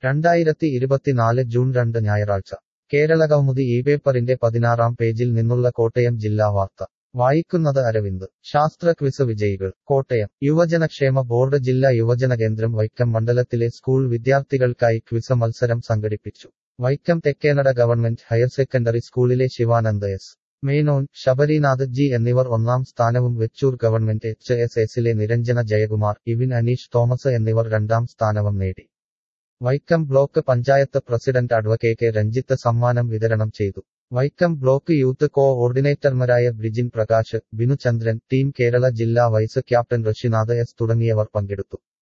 രണ്ടായിരത്തി ഇരുപത്തിനാല് ജൂൺ രണ്ട് ഞായറാഴ്ച കേരളകൗമുദി ഈ പേപ്പറിന്റെ പതിനാറാം പേജിൽ നിന്നുള്ള കോട്ടയം ജില്ലാ വാർത്ത വായിക്കുന്നത് അരവിന്ദ് ശാസ്ത്ര ക്വിസ് വിജയികൾ കോട്ടയം യുവജനക്ഷേമ ബോർഡ് ജില്ലാ യുവജന കേന്ദ്രം വൈക്കം മണ്ഡലത്തിലെ സ്കൂൾ വിദ്യാർത്ഥികൾക്കായി ക്വിസ് മത്സരം സംഘടിപ്പിച്ചു Vaikom Thekkenada government higher secondary സ്കൂളിലെ ശിവാനന്ദ എസ് മേനോൻ ശബരിനാഥ് ജി എന്നിവർ ഒന്നാം സ്ഥാനവും വെച്ചൂർ ഗവൺമെന്റ് എച്ച് എസ് എസിലെ നിരഞ്ജന ജയകുമാർ ഇവിൻ അനീഷ് തോമസ് എന്നിവർ രണ്ടാം സ്ഥാനവും നേടി Vaikom block panchayat president advocate K Ranjith സമ്മാനം വിതരണം ചെയ്തു വൈക്കം ബ്ലോക്ക് യൂത്ത് കോ ഓർഡിനേറ്റർമാരായ ബ്രിജിൻ പ്രകാശ് ബിനുചന്ദ്രൻ ടീം കേരള ജില്ലാ വൈസ് ക്യാപ്റ്റൻ ഋഷിനാഥ് എസ് തുടങ്ങിയവർ പങ്കെടുത്തു